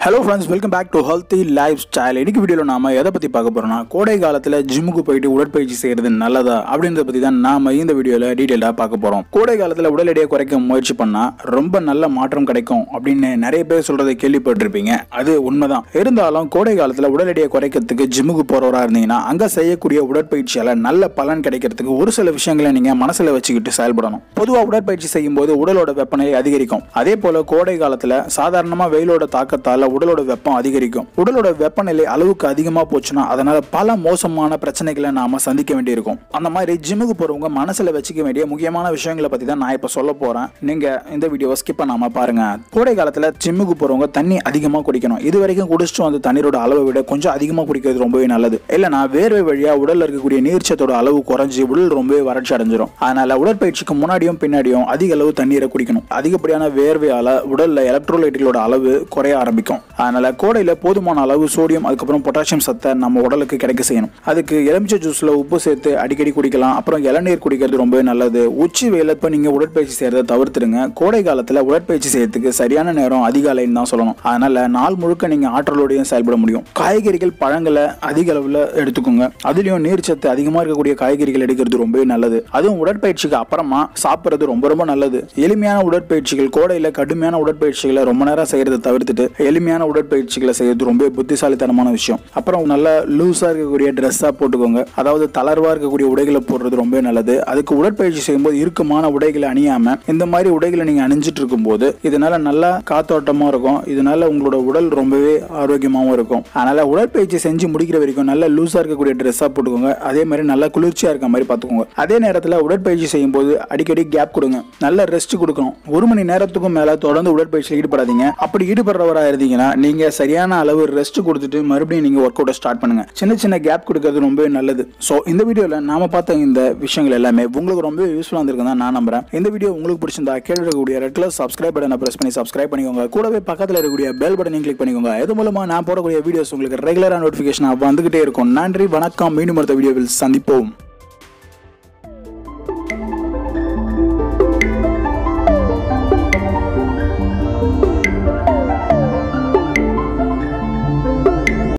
hello friends welcome back to healthy lifestyle இன்னைக்கு வீடியோவில் நாம எதை பற்றி பார்க்க போறோம்னா கோடை காலத்தில் ஜிம்முக்கு போயிட்டு உடற்பயிற்சி செய்கிறது நல்லதா அப்படின்றத பற்றி தான் நாம இந்த வீடியோவில் டீட்டெயிலாக பார்க்க போகிறோம் கோடை காலத்தில் உடல் எடையை குறைக்க முயற்சி பண்ணால் ரொம்ப நல்ல மாற்றம் கிடைக்கும் அப்படின்னு நிறைய பேர் சொல்கிறத கேள்விப்பட்டிருப்பீங்க அது உண்மைதான் இருந்தாலும் கோடை காலத்தில் உடல் எடையை குறைக்கிறதுக்கு ஜிம்முக்கு போகிறவரா இருந்தீங்கன்னா அங்கே செய்யக்கூடிய உடற்பயிற்சியால் நல்ல பலன் கிடைக்கிறதுக்கு ஒரு சில விஷயங்களை நீங்கள் மனசில் வச்சுக்கிட்டு செயல்படணும் பொதுவாக உடற்பயிற்சி செய்யும்போது உடலோட வெப்பநிலை அதிகரிக்கும் அதே போல கோடை காலத்தில் சாதாரணமாக வெயிலோட தாக்கத்தால் உடலோட வெப்பம் அதிகரிக்கும் உடலோட வெப்பநிலை அளவுக்கு அதிகமாக போச்சுன்னா அதனால பல மோசமான பிரச்சனைகளை நாம சந்திக்க வேண்டியிருக்கும் அந்த மாதிரி ஜிம்முக்கு போறவங்க மனசுல வச்சுக்க வேண்டிய முக்கியமான விஷயங்களை பத்தி தான் நான் இப்ப சொல்ல போறேன் நீங்க இந்த வீடியோவை ஸ்கிப் பண்ணாம பாருங்க கோடை காலத்துல ஜிம்முக்கு போறவங்க தண்ணி அதிகமா குடிக்கணும் இது வரைக்கும் குடிச்சிட்டு வந்த தண்ணீரோட அளவை விட கொஞ்சம் அதிகமா குடிக்கிறது ரொம்பவே நல்லது இல்லைனா வேர்வை வழியா உடல்ல இருக்கக்கூடிய நீர்ச்சத்தோட அளவு குறைஞ்சி உடல் ரொம்பவே வறட்சி அடைஞ்சிரும் அதனால உடற்பயிற்சிக்கு முன்னாடியும் பின்னாடியும் அதிக அளவு தண்ணீரை குடிக்கணும் அதிகப்படியான வேர்வையால உடல்ல எலக்ட்ரோலைட்டுகளோட அளவு குறைய ஆரம்பிக்கும் அதனால கோடையில போதுமான அளவு சோடியம் அதுக்கப்புறம் பொட்டாசியம் சத்தை நம்ம உடலுக்கு கிடைக்க செய்யணும் அதுக்கு எலுமிச்சை ஜூஸ்ல உப்பு சேர்த்து அடிக்கடி குடிக்கலாம் அப்புறம் இளநீர் குடிக்கிறது ரொம்பவே நல்லது உச்சி வெயில இப்ப நீங்க உடற்பயிற்சி செய்யறதை தவிர்த்துருங்க கோடை காலத்துல உடற்பயிற்சி செய்யறதுக்கு சரியான நேரம் அதிகாலைன்னு தான் சொல்லணும் அதனால நாள் முழுக்க நீங்க ஆற்றலோடையும் செயல்பட முடியும் காய்கறிகள் பழங்களை அதிக அளவுல எடுத்துக்கோங்க அதுலயும் நீர்ச்சத்து அதிகமா இருக்கக்கூடிய காய்கறிகள் எடுக்கிறது ரொம்பவே நல்லது அதுவும் உடற்பயிற்சிக்கு அப்புறமா சாப்பிட்றது ரொம்ப ரொம்ப நல்லது எளிமையான உடற்பயிற்சிகள் கோடையில கடுமையான உடற்பயிற்சிகளை ரொம்ப நேரம் செய்யறதை தவிர்த்துட்டு எளிமையான உடற்பயிற்சிகளை செய்யறது ரொம்ப புத்திசாலித்தனமான விஷயம் அப்புறம் நல்ல லூஸா இருக்கக்கூடிய ட்ரெஸ்ஸா போட்டுக்கோங்க அதாவது தளர்வா இருக்கக்கூடிய உடைகளை போடுறது ரொம்ப நல்லது அதுக்கு உடற்பயிற்சி செய்யும்போது இறுக்கமான உடைகளை அணியாம இந்த மாதிரி உடைகளை நீங்க அணிஞ்சிட்டு இருக்கும்போது இதனால நல்லா காத்தோட்டமா இருக்கும் இதனால உங்களோட உடல் ரொம்பவே ஆரோக்கியமாகவும் இருக்கும் அதனால உடற்பயிற்சி செஞ்சு முடிக்கிற வரைக்கும் நல்ல லூஸா இருக்கக்கூடிய ட்ரெஸ்ஸா போட்டுக்கோங்க அதே மாதிரி நல்லா குளிர்ச்சியா இருக்க மாதிரி பார்த்துக்கோங்க அதே நேரத்தில் உடற்பயிற்சி செய்யும் போது அடிக்கடி கேப் கொடுங்க நல்ல ரெஸ்ட் கொடுக்கணும் ஒரு மணி நேரத்துக்கும் மேல தொடர்ந்து உடற்பயிற்சியில் ஈடுபடாதீங்க அப்படி ஈடுபடுறவரா இருந்தீங்கன்னா நீங்க சரியான அளவு ரெஸ்ட் கொடுத்துட்டு மறுபடியும் நீங்க ஒர்க் அவுட் ஸ்டார்ட் பண்ணுங்க சின்ன சின்ன கேப் கொடுக்கறது ரொம்பவே நல்லது ஸோ இந்த வீடியோல நாம பார்த்த இந்த விஷயங்கள் எல்லாமே உங்களுக்கு ரொம்பவே யூஸ்ஃபுல்லாக இருந்திருக்கும் தான் நான் நம்புறேன் இந்த வீடியோ உங்களுக்கு பிடிச்சிருந்தா கீழே இருக்கக்கூடிய ரெட் கலர் சப்ஸ்கிரைப் பட்டனை பிரஸ் பண்ணி சப்ஸ்கிரைப் பண்ணிக்கோங்க கூடவே பக்கத்தில் இருக்கக்கூடிய பெல் பட்டனையும் கிளிக் பண்ணிக்கோங்க இது மூலமா நான் போடக்கூடிய வீடியோஸ் உங்களுக்கு ரெகுலராக நோட்டிஃபிகேஷன் வந்துகிட்டே இருக்கும் நன்றி வணக்கம் மீண்டும் அடுத்த வீடியோவில் சந்திப்போம்